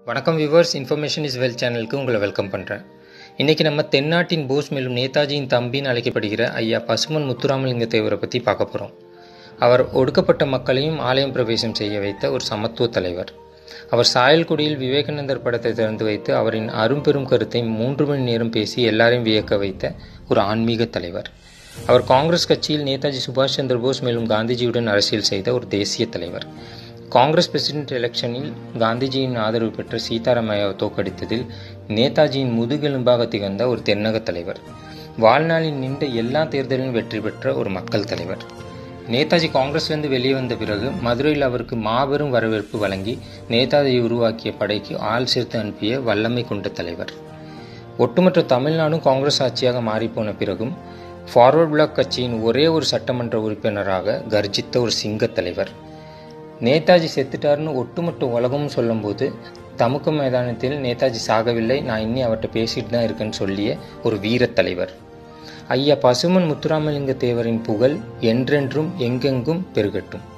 வணக்கம் viewers information is well சேனலுக்கு உங்களை வெல்கம் பண்ணுறேன் இன்றைக்கி நம்ம தென்னாட்டின் போஸ் மேலும் நேதாஜியின் தம்பின்னு அழைக்கப்படுகிற ஐயா பசுமன் முத்துராமலிங்க தேவரை பற்றி பார்க்க போகிறோம் அவர் ஒடுக்கப்பட்ட மக்களையும் ஆலயம் பிரவேசம் செய்ய வைத்த ஒரு சமத்துவ தலைவர் அவர் சாயல்குடியில் விவேகானந்தர் படத்தை திறந்து வைத்து அவரின் அரும்பெரும் கருத்தை மூன்று மணி நேரம் பேசி எல்லாரையும் வியக்க வைத்த ஒரு ஆன்மீக தலைவர் அவர் காங்கிரஸ் கட்சியில் நேதாஜி சுபாஷ் சந்திர போஸ் மேலும் காந்திஜியுடன் அரசியல் செய்த ஒரு தேசிய தலைவர் காங்கிரஸ் பிரசிடென்ட் எலெக்ஷனில் காந்திஜியின் ஆதரவு பெற்ற சீதாராமையாவை தோற்கடித்ததில் நேதாஜியின் முதுகெலும்பாக திகழ்ந்த ஒரு தென்னக தலைவர் வாழ்நாளில் நின்ற எல்லா தேர்தலிலும் வெற்றி பெற்ற ஒரு மக்கள் தலைவர் நேதாஜி காங்கிரஸ்லேருந்து வெளியே வந்த பிறகு மதுரையில் அவருக்கு மாபெரும் வரவேற்பு வழங்கி நேதாஜி உருவாக்கிய படைக்கு ஆள் சேர்த்து அனுப்பிய வல்லமை கொண்ட தலைவர் ஒட்டுமொத்த தமிழ்நாடும் காங்கிரஸ் ஆட்சியாக மாறிப்போன பிறகும் ஃபார்வர்ட் பிளாக் கட்சியின் ஒரே ஒரு சட்டமன்ற உறுப்பினராக கர்ஜித்த ஒரு சிங்க தலைவர் நேதாஜி செத்துட்டார்னு ஒட்டுமொத்த உலகமும் சொல்லும்போது தமுக்க மைதானத்தில் நேதாஜி சாகவில்லை நான் இன்னி அவர்கிட்ட பேசிட்டு தான் இருக்கேன்னு சொல்லிய ஒரு வீரத் தலைவர் ஐயா பசுமன் முத்துராமலிங்க தேவரின் புகழ் என்றென்றும் எங்கெங்கும் பெருகட்டும்